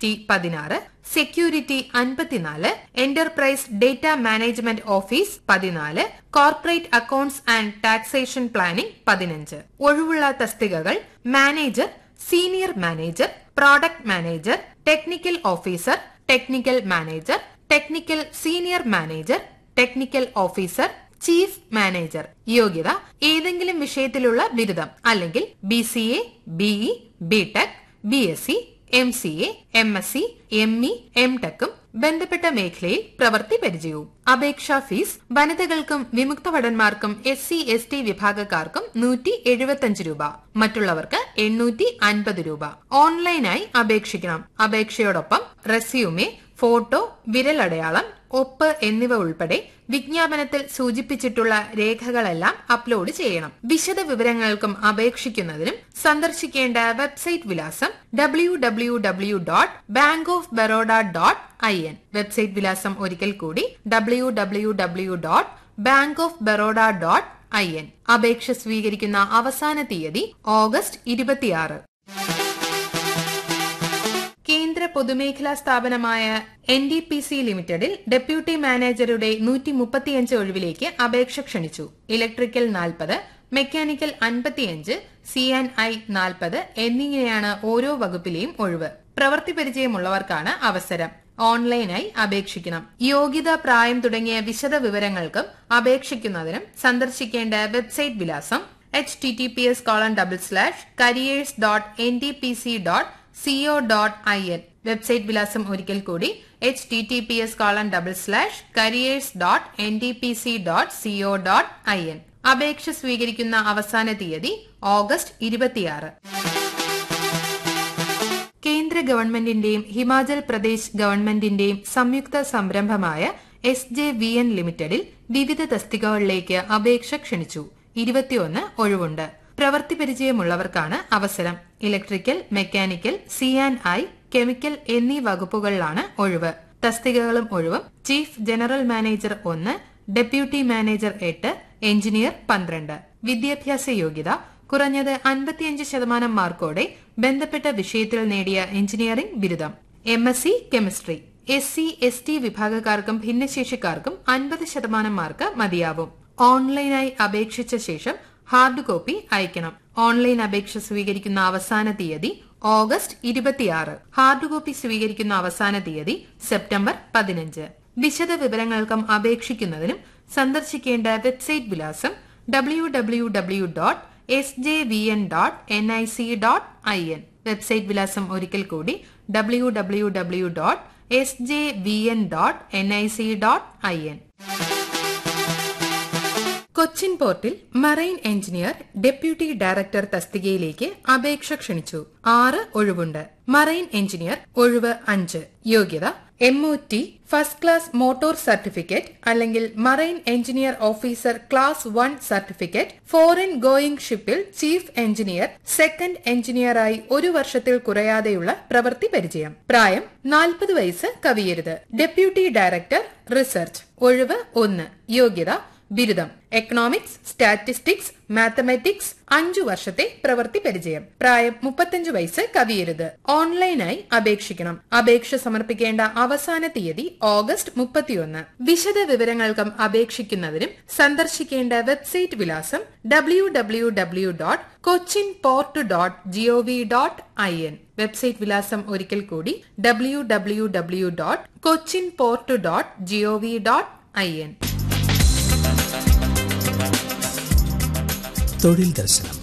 security പതിനാറ് security അൻപത്തിനാല് enterprise data management office പതിനാല് corporate accounts and taxation planning പതിനഞ്ച് ഒഴിവുള്ള തസ്തികകൾ manager senior manager product manager technical officer technical manager technical senior manager technical officer chief manager യോഗ്യത ഏതെങ്കിലും വിഷയത്തിലുള്ള ബിരുദം അല്ലെങ്കിൽ B C A BE BTech B S C M C A M S C M E M ടെക്കും ബന്ധപ്പെട്ട മേഖലയിൽ പ്രവൃത്തി പരിചയവും അപേക്ഷാ ഫീസ് വനിതകൾക്കും വിമുക്ത ഭടന്മാർക്കും എസ് സി എസ് ടി വിഭാഗക്കാർക്കും നൂറ്റി എഴുപത്തിയഞ്ച് രൂപ മറ്റുള്ളവർക്ക് എണ്ണൂറ്റി അൻപത് രൂപ ഓൺലൈനായി അപേക്ഷിക്കണം അപേക്ഷയോടൊപ്പം റെസ്യൂമെ ഫോട്ടോ വിരലടയാളം ഒപ്പ് എന്നിവ ഉൾപ്പെടെ വിജ്ഞാപനത്തിൽ സൂചിപ്പിച്ചിട്ടുള്ള രേഖകളെല്ലാം അപ്ലോഡ് ചെയ്യണം വിശദ വിവരങ്ങൾക്കും അപേക്ഷിക്കുന്നതിനും സന്ദർശിക്കേണ്ട വെബ്സൈറ്റ് വിലാസം W W W dot bank of Baroda dot I N website വിലാസം ഒരിക്കൽ കൂടി W W W dot bank of Baroda dot I N അപേക്ഷ സ്വീകരിക്കുന്ന അവസാന തീയതി ഓഗസ്റ്റ് ഇരുപത്തിയാറ് കേന്ദ്ര പൊതുമേഖലാ സ്ഥാപനമായ എൻ ഡി പി സി ലിമിറ്റഡിൽ ഡെപ്യൂട്ടി മാനേജറുടെ നൂറ്റി മുപ്പത്തിയഞ്ച് ഒഴിവിലേക്ക് അപേക്ഷ ക്ഷണിച്ചു ഇലക്ട്രിക്കൽ നാൽപ്പത് മെക്കാനിക്കൽ അൻപത്തിയഞ്ച് സി ആൻഡ് ഐ നാൽപ്പത് എന്നിങ്ങനെയാണ് ഓരോ വകുപ്പിലെയും ഒഴിവ് പ്രവൃത്തി പരിചയമുള്ളവർക്കാണ് അവസരം ഓൺലൈനായി അപേക്ഷിക്കണം യോഗ്യത പ്രായം തുടങ്ങിയ വിശദ വിവരങ്ങൾക്കും അപേക്ഷിക്കുന്നതിനും സന്ദർശിക്കേണ്ട വെബ്സൈറ്റ് വിലാസം H T T P S colon double slash careers dot N D P C dot C O dot I N website വിലാസം ഒരിക്കൽ കൂടി H T T P S colon double slash careers dot N D P C dot C O dot I N അപേക്ഷ സ്വീകരിക്കുന്ന അവസാന തീയതി August ഇരുപത്തിയാറ് കേന്ദ്ര ഗവൺമെന്റിന്റെയും ഹിമാചൽ പ്രദേശ് ഗവൺമെന്റിന്റെയും സംയുക്ത സംരംഭമായ എസ് ജെ വി എൻ ലിമിറ്റഡിൽ വിവിധ തസ്തികകളിലേക്ക് അപേക്ഷ ക്ഷണിച്ചു ഇരുപത്തിയൊന്ന് ഒഴിവുണ്ട് പ്രവൃത്തി പരിചയമുള്ളവർക്കാണ് അവസരം electrical mechanical C and I chemical എന്നീ വകുപ്പുകളിലാണ് ഒഴിവ് തസ്തികകളും ഒഴിവും ചീഫ് ജനറൽ മാനേജർ ഒന്ന് ഡെപ്യൂട്ടി മാനേജർ എട്ട് എഞ്ചിനീയർ പന്ത്രണ്ട് വിദ്യാഭ്യാസ യോഗ്യത കുറഞ്ഞത് അൻപത്തിയഞ്ച് ശതമാനം മാർക്കോടെ ബന്ധപ്പെട്ട വിഷയത്തിൽ നേടിയ എഞ്ചിനീയറിംഗ് ബിരുദം M S C chemistry S C S T വിഭാഗക്കാർക്കും ഭിന്നശേഷിക്കാർക്കും അൻപത് ശതമാനം മാർക്ക് മതിയാവും ഓൺലൈനായി അപേക്ഷിച്ച ശേഷം ഹാർഡ് കോപ്പി അയക്കണം ഓൺലൈൻ അപേക്ഷ സ്വീകരിക്കുന്ന അവസാന തീയതി ഓഗസ്റ്റ് ഇരുപത്തിയാറ് ഹാർഡ് കോപ്പി സ്വീകരിക്കുന്ന അവസാന തീയതി സെപ്റ്റംബർ പതിനഞ്ച് വിശദ വിവരങ്ങൾക്കും അപേക്ഷിക്കുന്നതിനും സന്ദർശിക്കേണ്ട വെബ്സൈറ്റ് വിലാസം W W W dot S J V N dot N I C dot I N website വിലാസം ഒരിക്കൽ കൂടി W W W dot S J V N dot N I C dot I N Cochin പോർട്ടിൽ marine engineer deputy director തസ്തികയിലേക്ക് അപേക്ഷ ക്ഷണിച്ചു ആറ് ഒഴിവുണ്ട് marine engineer ഒഴിവ് അഞ്ച് യോഗ്യത M O T first class motor certificate അല്ലെങ്കിൽ marine engineer officer class one certificate foreign going ഷിപ്പിൽ ചീഫ് എഞ്ചിനീയർ സെക്കൻഡ് എഞ്ചിനീയറായി ഒരു വർഷത്തിൽ കുറയാതെയുള്ള പ്രവൃത്തി പരിചയം പ്രായം നാൽപ്പത് വയസ്സ് കവിയരുത് ഡെപ്യൂട്ടി ഡയറക്ടർ റിസർച്ച് ഒഴിവ് ഒന്ന് യോഗ്യത ബിരുദം എക്കണോമിക്സ് സ്റ്റാറ്റിസ്റ്റിക്സ് മാത്തമാറ്റിക്സ് അഞ്ചു വർഷത്തെ പ്രവൃത്തി പരിചയം പ്രായം മുപ്പത്തഞ്ചു വയസ്സ് കവിയരുത് ഓൺലൈനായി അപേക്ഷിക്കണം അപേക്ഷ സമർപ്പിക്കേണ്ട അവസാന തീയതി ഓഗസ്റ്റ് മുപ്പത്തിയൊന്ന് വിശദ വിവരങ്ങൾക്കും അപേക്ഷിക്കുന്നതിനും സന്ദർശിക്കേണ്ട വെബ്സൈറ്റ് വിലാസം W W W dot Cochin port dot G O V dot I N website വിലാസം ഒരിക്കൽ കൂടി W W W dot Cochin port dot G O V dot I N തൊഴിൽ ദർശനം